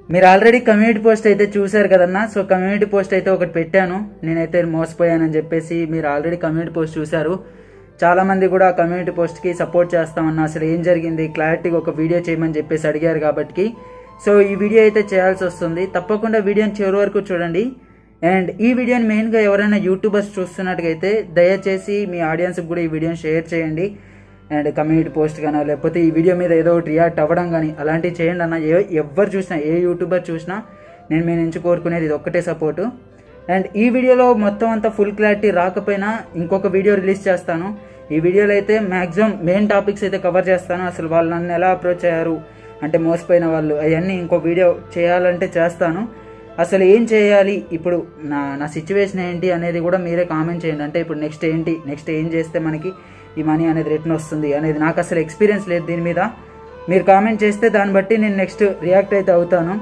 మీరు already community post అయితే చూశారు కదన్నా సో కమ్యూనిటీ పోస్ట్ అయితే ఒకటి పెట్టాను నేనైతే మోసపోయానని చెప్పేసి మీరు ఆల్రెడీ కమ్యూనిటీ పోస్ట్ చూశారు చాలా మంది కూడా ఆ కమ్యూనిటీ పోస్ట్కి సపోర్ట్ చేస్తామన్నా అసలు ఏం జరిగింది క్లారిటీగా ఒక వీడియో చేయమని చెప్పేసి అడిగారు కాబట్టి సో ఈ వీడియో అయితే చేయాల్సి వస్తుంది తప్పకుండా వీడియోని చివరి వరకు చూడండి అండ్ ఈ వీడియోని మెయిన్గా ఎవరైనా యూట్యూబర్స్ చూస్తున్నట్టుగైతే దయచేసి మీ ఆడియన్స్కి కూడా ఈ వీడియోని షేర్ చేయండి అండ్ కమ్యూనిటీ పోస్ట్ కానీ లేకపోతే ఈ వీడియో మీద ఏదో ఒకటి రియాక్ట్ అవ్వడం కానీ అలాంటివి చేయండి అన్న ఏ ఎవరు చూసినా ఏ యూట్యూబర్ చూసినా నేను మీ నుంచి కోరుకునేది ఇది ఒక్కటే సపోర్టు అండ్ ఈ వీడియోలో మొత్తం అంతా ఫుల్ క్లారిటీ రాకపోయినా ఇంకొక వీడియో రిలీజ్ చేస్తాను ఈ వీడియోలో అయితే మ్యాక్సిమం మెయిన్ టాపిక్స్ అయితే కవర్ చేస్తాను అసలు వాళ్ళు నన్ను ఎలా అప్రోచ్ అయ్యారు అంటే మోసపోయిన వాళ్ళు అవన్నీ ఇంకో వీడియో చేయాలంటే చేస్తాను అసలు ఏం చేయాలి ఇప్పుడు నా నా సిచ్యువేషన్ ఏంటి అనేది కూడా మీరే కామెంట్ చేయండి అంటే ఇప్పుడు నెక్స్ట్ ఏంటి నెక్స్ట్ ఏం చేస్తే మనకి ఈ మనీ అనేది రిటర్న్ వస్తుంది అనేది నాకు అసలు ఎక్స్పీరియన్స్ లేదు దీని మీద మీరు కామెంట్ చేస్తే దాన్ని బట్టి నేను నెక్స్ట్ రియాక్ట్ అయితే అవుతాను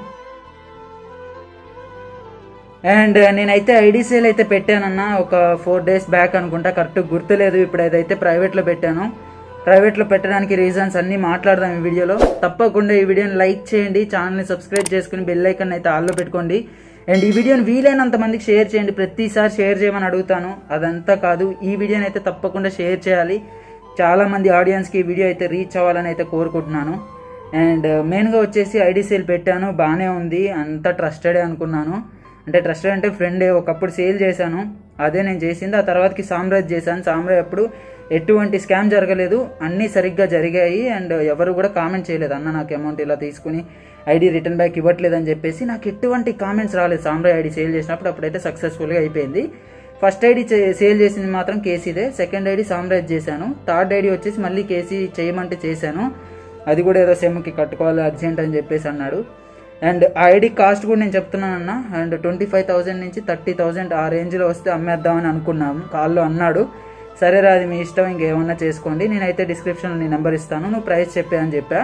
అండ్ నేనైతే ఐడి సేల్ అయితే పెట్టానన్న ఒక ఫోర్ డేస్ బ్యాక్ అనుకుంటా కరెక్ట్ గుర్తులేదు ఇప్పుడు ఏదైతే ప్రైవేట్లో పెట్టాను ప్రైవేట్లో పెట్టడానికి రీజన్స్ అన్నీ మాట్లాడదాం ఈ వీడియోలో తప్పకుండా ఈ వీడియోని లైక్ చేయండి ఛానల్ని సబ్స్క్రైబ్ చేసుకుని బెల్ ఐకన్ అయితే ఆల్లో పెట్టుకోండి అండ్ ఈ వీడియోని వీలైనంత మందికి షేర్ చేయండి ప్రతిసారి షేర్ చేయమని అడుగుతాను అదంతా కాదు ఈ వీడియోని అయితే తప్పకుండా షేర్ చేయాలి చాలా మంది ఆడియన్స్కి ఈ వీడియో అయితే రీచ్ అవ్వాలని అయితే కోరుకుంటున్నాను అండ్ మెయిన్గా వచ్చేసి ఐడి సేల్ పెట్టాను బాగానే ఉంది అంత ట్రస్టెడే అనుకున్నాను అంటే ట్రస్టెడ్ అంటే ఫ్రెండే ఒకప్పుడు సేల్ చేశాను అదే నేను చేసింది ఆ తర్వాతకి సామ్రాజ్ చేశాను సామ్రాజ్ అప్పుడు ఎటువంటి స్కామ్ జరగలేదు అన్నీ సరిగ్గా జరిగాయి అండ్ ఎవరు కూడా కామెంట్ చేయలేదు అన్న నాకు అమౌంట్ ఇలా తీసుకుని ఐడి రిటర్న్ బ్యాక్ ఇవ్వట్లేదు అని చెప్పేసి నాకు ఎటువంటి కామెంట్స్ రాలేదు సామ్రాజ్ ఐడి సేల్ చేసినప్పుడు అప్పుడైతే సక్సెస్ఫుల్గా అయిపోయింది ఫస్ట్ ఐడి సేల్ చేసింది మాత్రం కేసీదే సెకండ్ ఐడి సామ్రాజ్ చేశాను థర్డ్ ఐడి వచ్చేసి మళ్ళీ కేసీ చేయమంటే చేశాను అది కూడా ఏదో సెమ్కి కట్టుకోవాలి అర్జెంట్ అని చెప్పేసి అన్నాడు అండ్ ఆ ఐడి కాస్ట్ కూడా నేను చెప్తున్నాను అన్న అండ్ ట్వంటీ ఫైవ్ థౌసండ్ నుంచి థర్టీ థౌసండ్ ఆ రేంజ్లో వస్తే అమ్మేద్దామని అనుకున్నాము కాల్లో అన్నాడు సరే రా అది మీ ఇష్టం ఇంకేమన్నా చేసుకోండి నేనైతే డిస్క్రిప్షన్లో నీ నెంబర్ ఇస్తాను నువ్వు ప్రైస్ చెప్పా అని చెప్పా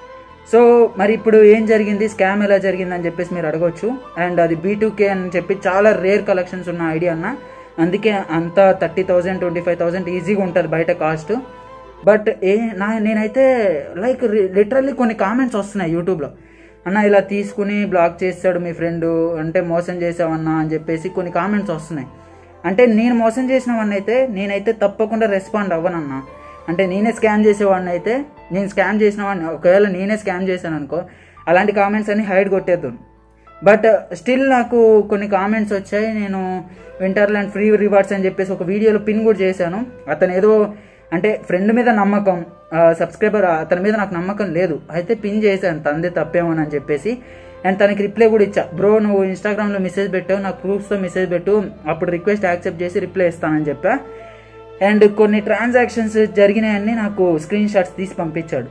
సో మరి ఇప్పుడు ఏం జరిగింది స్కామ్ ఎలా జరిగింది అని చెప్పేసి మీరు అడగవచ్చు అండ్ అది బీ2కే అని చెప్పి చాలా రేర్ కలెక్షన్స్ ఉన్న ఐడియా అన్న అందుకే అంత thirty thousand twenty five thousand ఈజీగా ఉంటుంది బయట కాస్ట్ బట్ ఏ నా నేనైతే లైక్ లిటరల్లీ కొన్ని కామెంట్స్ వస్తున్నాయి యూట్యూబ్లో అన్న ఇలా తీసుకుని బ్లాక్ చేస్తాడు మీ ఫ్రెండ్ అంటే మోసం చేసావన్నా అని చెప్పేసి కొన్ని కామెంట్స్ వస్తున్నాయి అంటే నేను మోసం చేసినవన్నీ అయితే నేనైతే తప్పకుండా రెస్పాండ్ అవ్వనన్నా అంటే నేనే స్కామ్ చేసేవాడిని అయితే నేను స్కామ్ చేసిన వాడిని ఒకవేళ నేనే స్కామ్ చేశాను అనుకో అలాంటి కామెంట్స్ అన్ని హైడ్ కొట్టేద్దాం బట్ స్టిల్ నాకు కొన్ని కామెంట్స్ వచ్చాయి నేను వింటర్లాండ్ ఫ్రీ రివార్డ్స్ అని చెప్పేసి ఒక వీడియోలో పిన్ కూడా చేశాను అతను ఏదో అంటే ఫ్రెండ్ మీద నమ్మకం సబ్స్క్రైబర్ అతని మీద నాకు నమ్మకం లేదు అయితే పిన్ చేశాను తందే తప్పేమోనని చెప్పేసి అండ్ తనకి రిప్లై కూడా ఇచ్చా బ్రో నువ్వు ఇన్స్టాగ్రామ్లో మెసేజ్ పెట్టావు నాకు ప్రూఫ్స్తో మెసేజ్ పెట్టు అప్పుడు రిక్వెస్ట్ యాక్సెప్ట్ చేసి రిప్లై ఇస్తానని చెప్పా అండ్ కొన్ని ట్రాన్సాక్షన్స్ జరిగినాయన్నీ నాకు స్క్రీన్ షాట్స్ తీసి పంపించాడు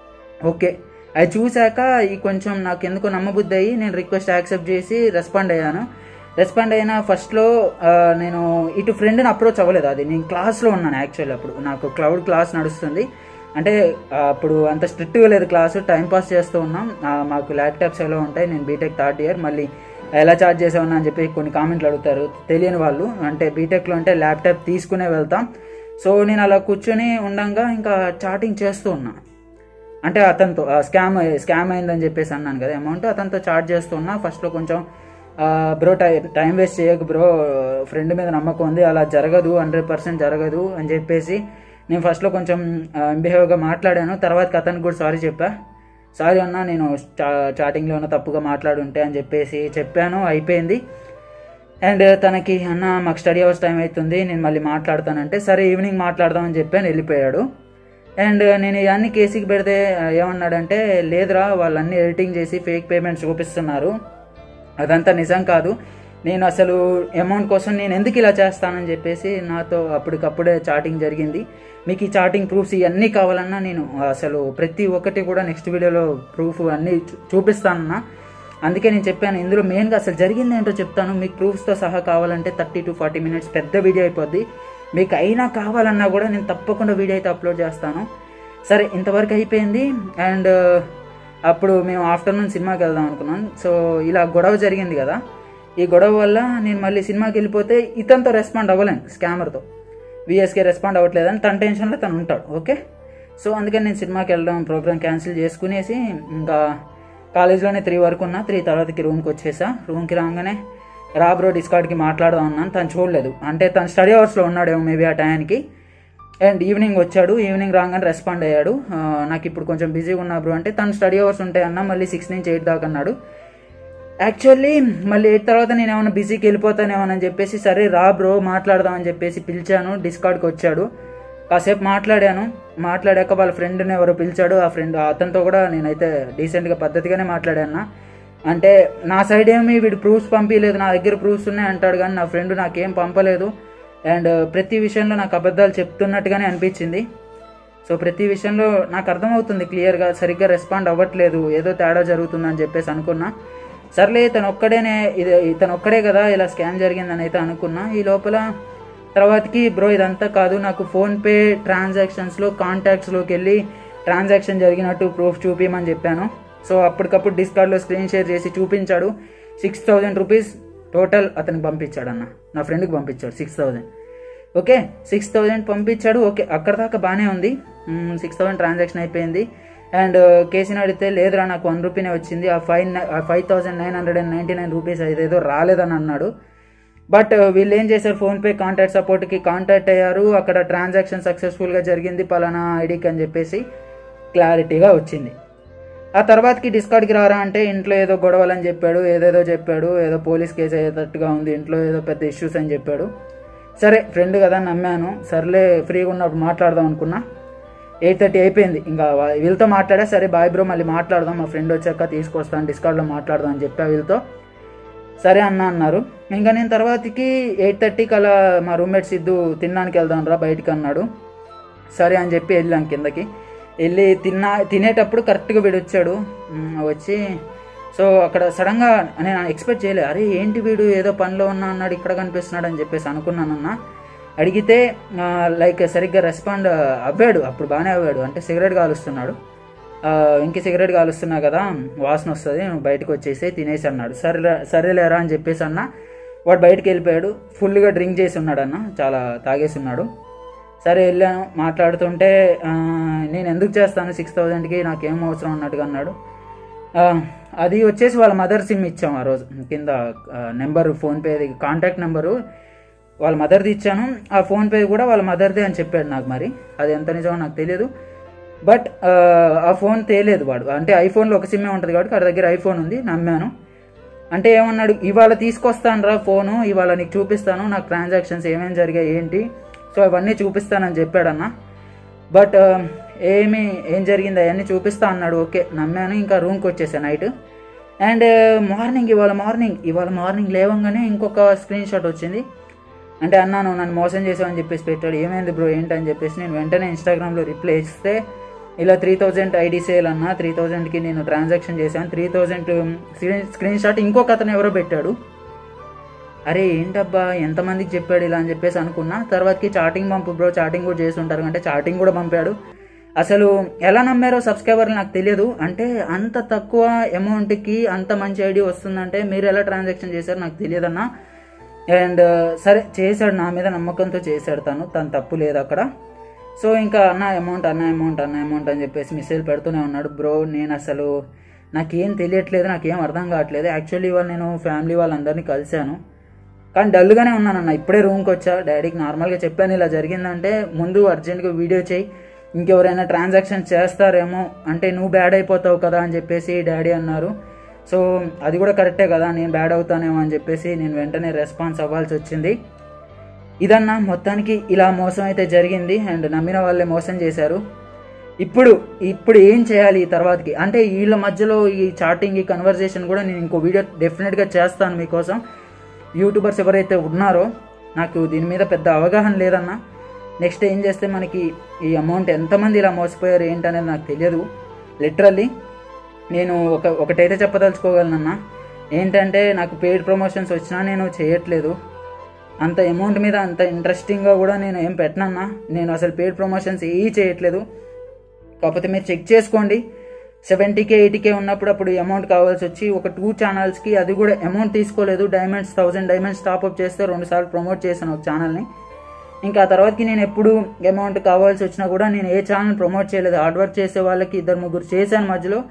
ఓకే అది చూశాక ఈ కొంచెం నాకు ఎందుకో నమ్మబుద్ధి అయ్యి నేను రిక్వెస్ట్ యాక్సెప్ట్ చేసి రెస్పాండ్ అయ్యాను రెస్పాండ్ అయిన ఫస్ట్లో నేను ఇటు ఫ్రెండ్ని అప్రోచ్ అవ్వలేదు అది నేను క్లాస్లో ఉన్నాను యాక్చువల్లీ అప్పుడు నాకు క్లౌడ్ క్లాస్ నడుస్తుంది అంటే అప్పుడు అంత స్ట్రిక్ట్గా లేదు క్లాసు టైం పాస్ చేస్తూ ఉన్నాం మాకు ల్యాప్టాప్స్ ఎలా ఉంటాయి నేను బీటెక్ థర్డ్ ఇయర్ మళ్ళీ ఎలా చార్జ్ చేసామన్నా అని చెప్పి కొన్ని కామెంట్లు అడుగుతారు తెలియని వాళ్ళు అంటే బీటెక్లో అంటే ల్యాప్టాప్ తీసుకునే వెళ్తాం సో నేను అలా కూర్చొని ఉండంగా ఇంకా చాటింగ్ చేస్తూ ఉన్నా అంటే అతనితో స్కామ్ స్కామ్ అయిందని చెప్పేసి అన్నాను కదా అమౌంట్ అతనితో చార్జ్ చేస్తూ ఉన్నా ఫస్ట్లో కొంచెం బ్రో టై టైం వేస్ట్ చేయకు బ్రో ఫ్రెండ్ మీద నమ్మకం ఉంది అలా జరగదు హండ్రెడ్ పర్సెంట్ జరగదు అని చెప్పేసి నేను ఫస్ట్లో కొంచెం బిహేవ్గా మాట్లాడాను తర్వాత అతనికి కూడా సారీ చెప్పా సారీ అన్న నేను చా చాటింగ్లో ఉన్న తప్పుగా మాట్లాడుంటే అని చెప్పేసి చెప్పాను అయిపోయింది అండ్ తనకి అన్న మాకు స్టడీ అవర్స్ టైం అవుతుంది నేను మళ్ళీ మాట్లాడతానంటే సరే ఈవినింగ్ మాట్లాడదామని చెప్పాను వెళ్ళిపోయాడు అండ్ నేను ఇవన్నీ కేసీకి పెడితే ఏమన్నాడంటే లేదురా వాళ్ళన్నీ ఎడిటింగ్ చేసి ఫేక్ పేమెంట్స్ చూపిస్తున్నారు అదంతా నిజం కాదు నేను అసలు అమౌంట్ కోసం నేను ఎందుకు ఇలా చేస్తానని చెప్పేసి నాతో అప్పటికప్పుడే చాటింగ్ జరిగింది మీకు ఈ చాటింగ్ ప్రూఫ్స్ ఇవన్నీ కావాలన్నా నేను అసలు ప్రతి ఒక్కటి కూడా నెక్స్ట్ వీడియోలో ప్రూఫ్ అన్నీ చూపిస్తానన్నా అందుకే నేను చెప్పాను ఇందులో మెయిన్గా అసలు జరిగింది ఏంటో చెప్తాను మీకు ప్రూఫ్స్తో సహా కావాలంటే థర్టీ టు ఫార్టీ మినిట్స్ పెద్ద వీడియో అయిపోద్ది మీకు అయినా కావాలన్నా కూడా నేను తప్పకుండా వీడియో అయితే అప్లోడ్ చేస్తాను సరే ఇంతవరకు అయిపోయింది అండ్ అప్పుడు మేము ఆఫ్టర్నూన్ సినిమాకి వెళ్దాం అనుకున్నాం సో ఇలా గొడవ జరిగింది కదా ఈ గొడవ వల్ల నేను మళ్ళీ సినిమాకి వెళ్ళిపోతే ఇతనితో రెస్పాండ్ అవ్వలేను స్కామర్తో విఎస్కే రెస్పాండ్ అవ్వట్లేదని తన టెన్షన్లో తను ఉంటాడు ఓకే సో అందుకని నేను సినిమాకి వెళ్ళడం ప్రోగ్రామ్ క్యాన్సిల్ చేసుకునేసి ఇంకా కాలేజ్లోనే త్రీ వరకు ఉన్నా త్రీ తర్వాతకి రూమ్కి వచ్చేసా రూమ్కి రాగానే రా బ్రో డిస్కార్డ్కి మాట్లాడదాం అన్నాను తను చూడలేదు అంటే తను స్టడీ అవర్స్లో ఉన్నాడేమో మేబీ ఆ టైంకి అండ్ ఈవినింగ్ వచ్చాడు ఈవినింగ్ రాగానే రెస్పాండ్ అయ్యాడు ఆ, నాకు ఇప్పుడు కొంచెం బిజీగా ఉన్నా బ్రో అంటే తను స్టడీ అవర్స్ ఉంటాయన్న మళ్ళీ సిక్స్ నుంచి ఎయిట్ దాకా అన్నాడు యాక్చువల్లీ మళ్ళీ ఎయిట్ తర్వాత నేను ఏమైనా బిజీకి వెళ్ళిపోతానేమోనని చెప్పేసి సరే రా బ్రో మాట్లాడదాం అని చెప్పేసి పిలిచాను డిస్కార్డ్కి వచ్చాడు కాసేపు మాట్లాడాను మాట్లాడాక వాళ్ళ ఫ్రెండ్ని ఎవరో పిలిచాడు ఆ ఫ్రెండ్ అతనితో కూడా నేనైతే డీసెంట్గా పద్ధతిగానే మాట్లాడాను అంటే నా సైడ్ ఏమి వీడు ప్రూఫ్స్ పంపించలేదు నా దగ్గర ప్రూఫ్స్ ఉన్నాయి అంటాడు కానీ నా ఫ్రెండ్ నాకేం పంపలేదు అండ్ ప్రతి విషయంలో నాకు అబద్ధాలు చెప్తున్నట్టుగానే అనిపించింది సో ప్రతి విషయంలో నాకు అర్థమవుతుంది క్లియర్గా సరిగ్గా రెస్పాండ్ అవ్వట్లేదు ఏదో తేడా జరుగుతుందని చెప్పేసి అనుకున్నా సర్లే ఇతను ఒక్కడేనే ఇది ఇతను ఒక్కడే కదా ఇలా స్కామ్ జరిగిందని అయితే అనుకున్నా ఈ లోపల తర్వాతకి బ్రో ఇదంతా కాదు నాకు ఫోన్పే ట్రాన్సాక్షన్స్లో కాంటాక్ట్స్లోకి వెళ్ళి ట్రాన్సాక్షన్ జరిగినట్టు ప్రూఫ్ చూపించమని చెప్పాను సో అప్పటికప్పుడు డిస్కార్డ్లో స్క్రీన్ షేర్ చేసి చూపించాడు సిక్స్ థౌజండ్ రూపీస్ టోటల్ అతనికి పంపించాడు అన్న నా ఫ్రెండ్కి పంపించాడు six thousand okay six thousand పంపించాడు ఓకే అక్కడ దాకా బాగానే ఉంది సిక్స్ థౌజండ్ ట్రాన్సాక్షన్ అయిపోయింది అండ్ కేసీని అడిగితే లేదురా నాకు వన్ రూపీనే వచ్చింది ఆ five five thousand nine hundred and ninety nine rupees అదేదో రాలేదని అన్నాడు బట్ వీళ్ళు ఏం చేశారు ఫోన్పే కాంటాక్ట్ సపోర్ట్కి కాంటాక్ట్ అయ్యారు అక్కడ ట్రాన్సాక్షన్ సక్సెస్ఫుల్గా జరిగింది పలానా ఐడికి అని చెప్పేసి క్లారిటీగా వచ్చింది ఆ తర్వాతకి డిస్కార్డ్కి రారా అంటే ఇంట్లో ఏదో గొడవలని చెప్పాడు ఏదేదో చెప్పాడు ఏదో పోలీస్ కేసు అయ్యేటట్టుగా ఉంది ఇంట్లో ఏదో పెద్ద ఇష్యూస్ అని చెప్పాడు సరే ఫ్రెండ్ కదా నమ్మాను సర్లే ఫ్రీగా ఉన్నప్పుడు మాట్లాడదాం అనుకున్నా ఎయిట్ థర్టీ అయిపోయింది ఇంకా వా- వీళ్ళతో మాట్లాడా సరే బాయ్ బ్రో మళ్ళీ మాట్లాడదాం మా ఫ్రెండ్ వచ్చాక తీసుకొస్తాను డిస్కార్డ్లో మాట్లాడదాం అని చెప్పా వీళ్ళతో సరే అన్న అన్నారు ఇంకా నేను తర్వాతకి ఎయిట్ థర్టీకి అలా మా రూమ్మేట్ సిద్ధు తినడానికి వెళ్దాం రా బయటికి అన్నాడు సరే అని చెప్పి వెళ్ళాం కిందకి వెళ్ళి తిన్నా తినేటప్పుడు కరెక్ట్గా వీడు వచ్చాడు మ్, వచ్చి సో అక్కడ సడన్గా నేను ఎక్స్పెక్ట్ చేయలే అరే ఏంటి వీడు ఏదో పనిలో ఉన్నా అన్నాడు ఇక్కడ కనిపిస్తున్నాడు అని చెప్పేసి అనుకున్నానన్న అడిగితే లైక్ సరిగ్గా రెస్పాండ్ అవ్వాడు అప్పుడు బాగానే అవ్వాడు అంటే సిగరెట్ కాలుస్తున్నాడు ఆ, ఇంక సిగరెట్ కాలుస్తున్నా కదా వాసన వస్తుంది నువ్వు బయటకు వచ్చేసి తినేసి అన్నాడు సరే సరేలేరా అని చెప్పేసి అన్న వాడు బయటకు వెళ్ళిపోయాడు ఫుల్గా డ్రింక్ చేసి ఉన్నాడు అన్న చాలా తాగేసి ఉన్నాడు సరే వెళ్ళాను మాట్లాడుతుంటే ఆ, నేను ఎందుకు చేస్తాను సిక్స్ థౌజండ్కి నాకేం అవసరం అన్నట్టుగా అన్నాడు ఆ, అది వచ్చేసి వాళ్ళ మదర్ సిమ్ ఇచ్చాం ఆ రోజు కింద నెంబర్ ఫోన్పే కాంటాక్ట్ నెంబరు వాళ్ళ మదర్ది ఇచ్చాను ఆ ఫోన్పే కూడా వాళ్ళ మదర్దే అని చెప్పాడు నాకు మరి అది ఎంత నిజమో నాకు తెలియదు బట్ ఆ ఫోన్ తేలేదు వాడు అంటే ఐఫోన్లో ఒక సిమ్మే ఉంటుంది కాబట్టి వాడి దగ్గర ఐఫోన్ ఉంది నమ్మాను అంటే ఏమన్నాడు ఇవాళ తీసుకొస్తాను రా ఫోను ఇవాళ నీకు చూపిస్తాను నాకు ట్రాన్సాక్షన్స్ ఏమేమి జరిగాయి ఏంటి సో అవన్నీ చూపిస్తానని చెప్పాడన్న బట్ ఏమి ఏం జరిగింది అవన్నీ చూపిస్తా అన్నాడు ఓకే నమ్మాను ఇంకా రూమ్కి వచ్చేసాను నైట్ అండ్ మార్నింగ్ ఇవాళ మార్నింగ్ ఇవాళ మార్నింగ్ లేవంగానే ఇంకొక స్క్రీన్ షాట్ వచ్చింది అంటే అన్నా నువ్వు నన్ను మోసం చేసావని చెప్పేసి పెట్టాడు ఏమైంది బ్రో ఏంటని చెప్పేసి నేను వెంటనే ఇన్స్టాగ్రామ్లో రిప్లై ఇస్తే ఇలా త్రీ థౌజండ్ ఐడి సేల్ అన్న త్రీ థౌజండ్కి నేను ట్రాన్సాక్షన్ చేశాను త్రీ థౌజండ్ స్క్రీన్ షాట్ ఇంకొక అతను ఎవరో పెట్టాడు అరే ఏంటబ్బా ఎంతమందికి చెప్పాడు ఇలా అని చెప్పేసి అనుకున్నా తర్వాతకి చాటింగ్ పంపు బ్రో చాటింగ్ కూడా చేసి ఉంటారు అంటే చాటింగ్ కూడా పంపాడు అసలు ఎలా నమ్మారో సబ్స్క్రైబర్లు నాకు తెలియదు అంటే అంత తక్కువ అమౌంట్కి అంత మంచి ఐడి వస్తుందంటే మీరు ఎలా ట్రాన్సాక్షన్ చేశారో నాకు తెలియదన్నా అండ్ సరే చేశాడు నా మీద నమ్మకంతో చేశాడు తను తను తప్పు లేదు అక్కడ సో ఇంకా అన్న అమౌంట్ అన్న అమౌంట్ అన్న అమౌంట్ అని చెప్పేసి మెసేజ్ పెడుతూనే ఉన్నాడు బ్రో నేను అసలు నాకేం తెలియట్లేదు నాకేం అర్థం కావట్లేదు యాక్చువల్లీ ఇవాళ నేను ఫ్యామిలీ వాళ్ళందరినీ కలిశాను కానీ డల్గానే ఉన్నానన్న ఇప్పుడే రూమ్కి వచ్చా డాడీకి నార్మల్గా చెప్పాను ఇలా జరిగిందంటే ముందు అర్జెంట్గా వీడియో చేయి ఇంకెవరైనా ట్రాన్సాక్షన్ చేస్తారేమో అంటే నువ్వు బ్యాడ్ అయిపోతావు కదా అని చెప్పేసి డాడీ అన్నారు సో అది కూడా కరెక్టే కదా నేను బ్యాడ్ అవుతానేమో అని చెప్పేసి నేను వెంటనే రెస్పాన్స్ అవ్వాల్సి వచ్చింది ఇదన్నా మొత్తానికి ఇలా మోసం అయితే జరిగింది అండ్ నమ్మిన వాళ్ళే మోసం చేశారు ఇప్పుడు ఇప్పుడు ఏం చేయాలి ఈ తర్వాతకి అంటే వీళ్ళ మధ్యలో ఈ చాటింగ్ ఈ కన్వర్జేషన్ కూడా నేను ఇంకో వీడియో డెఫినెట్గా చేస్తాను మీకోసం యూట్యూబర్స్ ఎవరైతే ఉన్నారో నాకు దీని మీద పెద్ద అవగాహన లేదన్నా నెక్స్ట్ ఏం చేస్తే మనకి ఈ అమౌంట్ ఎంతమంది ఇలా మోసపోయారు ఏంటనేది నాకు తెలియదు లిటరల్లీ నేను ఒక ఒకటైతే చెప్పదలుచుకోగలనన్నా ఏంటంటే నాకు పెయిడ్ ప్రమోషన్స్ వచ్చినా నేను చేయట్లేదు అంత అమౌంట్ మీద అంత ఇంట్రెస్టింగ్గా కూడా నేను ఏం పెట్టనన్నా నేను అసలు పెయిడ్ ప్రమోషన్స్ ఏ చేయట్లేదు కాకపోతే మీరు చెక్ చేసుకోండి సెవెంటీకే ఎయిటీకే ఉన్నప్పుడు అప్పుడు అమౌంట్ కావాల్సి వచ్చి ఒక టూ ఛానల్స్కి అది కూడా అమౌంట్ తీసుకోలేదు డైమండ్స్ థౌసండ్ డైమండ్స్ టాప్అప్ చేస్తే రెండు సార్లు ప్రమోట్ చేశాను ఒక ఛానల్ని ఇంకా ఆ తర్వాతకి నేను ఎప్పుడు అమౌంట్ కావాల్సి వచ్చినా కూడా నేను ఏ ఛానల్ ప్రమోట్ చేయలేదు హార్డ్ వర్క్ చేసే వాళ్ళకి ఇద్దరు ముగ్గురు చేశాను మధ్యలో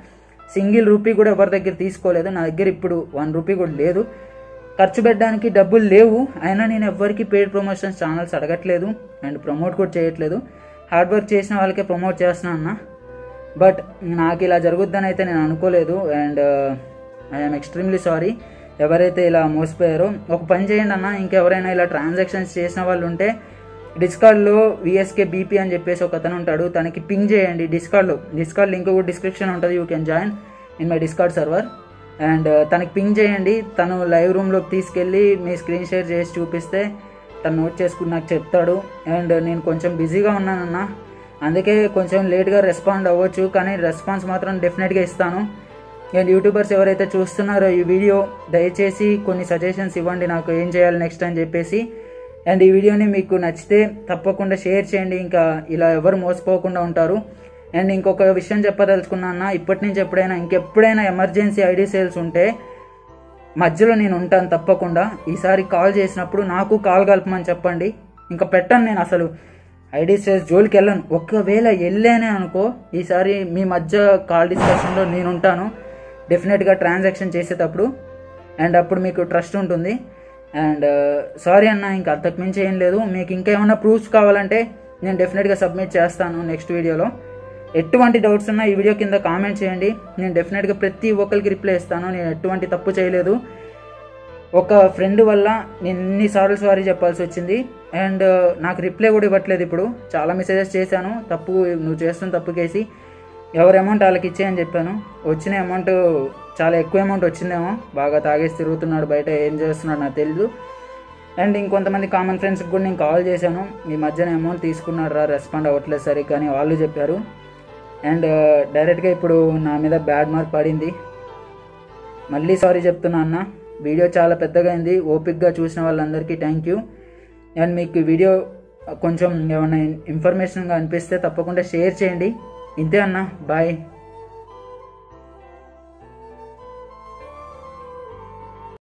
సింగిల్ రూపీ కూడా ఎవరి దగ్గర తీసుకోలేదు నా దగ్గర ఇప్పుడు వన్ రూపీ కూడా లేదు ఖర్చు పెట్టడానికి డబ్బులు లేవు అయినా నేను ఎవ్వరికి పెయిడ్ ప్రమోషన్స్ ఛానల్స్ అడగట్లేదు అండ్ ప్రమోట్ కూడా చేయట్లేదు హార్డ్ వర్క్ చేసిన వాళ్ళకే ప్రమోట్ చేస్తున్నా అన్న బట్ నాకు ఇలా జరుగుద్దని అయితే నేను అనుకోలేదు అండ్ ఐఎమ్ ఎక్స్ట్రీమ్లీ సారీ ఎవరైతే ఇలా మోసపోయారో ఒక పని చేయండి అన్న ఇంకెవరైనా ఇలా ట్రాన్సాక్షన్స్ చేసిన వాళ్ళు ఉంటే డిస్కార్డ్లో విఎస్కే బీపీ అని చెప్పేసి ఒక అతను ఉంటాడు తనకి పింగ్ చేయండి డిస్కార్డ్లో డిస్కార్డ్ లింక్ కూడా డిస్క్రిప్షన్ ఉంటుంది you can join in my Discord server and తనకి పింగ్ చేయండి తను లైవ్ రూమ్లోకి తీసుకెళ్ళి మీ స్క్రీన్ షేర్ చేసి చూపిస్తే తను నోట్ చేసుకుని నాకు చెప్తాడు అండ్ నేను కొంచెం బిజీగా ఉన్నానన్న అందుకే కొంచెం లేట్గా రెస్పాండ్ అవ్వచ్చు కానీ రెస్పాన్స్ మాత్రం డెఫినెట్గా ఇస్తాను అండ్ యూట్యూబర్స్ ఎవరైతే చూస్తున్నారో ఈ వీడియో దయచేసి కొన్ని సజెషన్స్ ఇవ్వండి నాకు ఏం చేయాలి నెక్స్ట్ అని చెప్పేసి అండ్ ఈ వీడియోని మీకు నచ్చితే తప్పకుండా షేర్ చేయండి ఇంకా ఇలా ఎవరు మోసపోకుండా ఉంటారు అండ్ ఇంకొక విషయం చెప్పదలుచుకున్నా ఇప్పటి నుంచి ఎప్పుడైనా ఇంకెప్పుడైనా ఎమర్జెన్సీ ఐడి సేల్స్ ఉంటే మధ్యలో నేను ఉంటాను తప్పకుండా ఈసారి కాల్ చేసినప్పుడు నాకు కాల్ కలపమని చెప్పండి ఇంకా పెట్టను నేను అసలు ఐడి సేల్స్ జోలికి వెళ్ళను ఒకవేళ వెళ్ళానే అనుకో ఈసారి మీ మధ్య కాల్ డిస్కషన్లో నేను ఉంటాను డెఫినెట్గా ట్రాన్సాక్షన్ చేసేటప్పుడు అండ్ అప్పుడు మీకు ట్రస్ట్ ఉంటుంది అండ్ సారీ అన్న ఇంకా అంతకు మించి ఏం లేదు మీకు ఇంకా ఏమైనా ప్రూఫ్స్ కావాలంటే నేను డెఫినెట్గా సబ్మిట్ చేస్తాను నెక్స్ట్ వీడియోలో ఎటువంటి డౌట్స్ ఉన్నా ఈ వీడియో కింద కామెంట్ చేయండి నేను డెఫినెట్గా ప్రతి ఒక్కరికి రిప్లై ఇస్తాను నేను ఎటువంటి తప్పు చేయలేదు ఒక ఫ్రెండ్ వల్ల నేను ఎన్నిసార్లు సారీ చెప్పాల్సి వచ్చింది అండ్ నాకు రిప్లై కూడా ఇవ్వట్లేదు ఇప్పుడు చాలా మెసేజెస్ చేశాను తప్పు నువ్వు చేస్తున్న తప్పు కేసి ఎవరి అమౌంట్ వాళ్ళకి ఇచ్చేయని చెప్పాను వచ్చిన అమౌంట్ చాలా ఎక్కువ అమౌంట్ వచ్చిందేమో బాగా తాగేసి తిరుగుతున్నాడు బయట ఏం చేస్తున్నాడు నాకు తెలియదు అండ్ ఇంకొంతమంది కామన్ ఫ్రెండ్స్కి కూడా నేను కాల్ చేశాను ఈ మధ్యన అమౌంట్ తీసుకున్నాడు రా రెస్పాండ్ అవ్వట్లేదు సరే కానీ వాళ్ళు చెప్పారు అండ్ డైరెక్ట్గా ఇప్పుడు నా మీద బ్యాడ్ మార్క్ పడింది మళ్ళీ సారీ చెప్తున్నా అన్న వీడియో చాలా పెద్దగా అయింది ఓపిక్గా చూసిన వాళ్ళందరికీ థ్యాంక్ యూ అండ్ మీకు ఈ వీడియో కొంచెం ఏమైనా ఇన్ఫర్మేషన్గా అనిపిస్తే తప్పకుండా షేర్ చేయండి ఇంతే అన్న బాయ్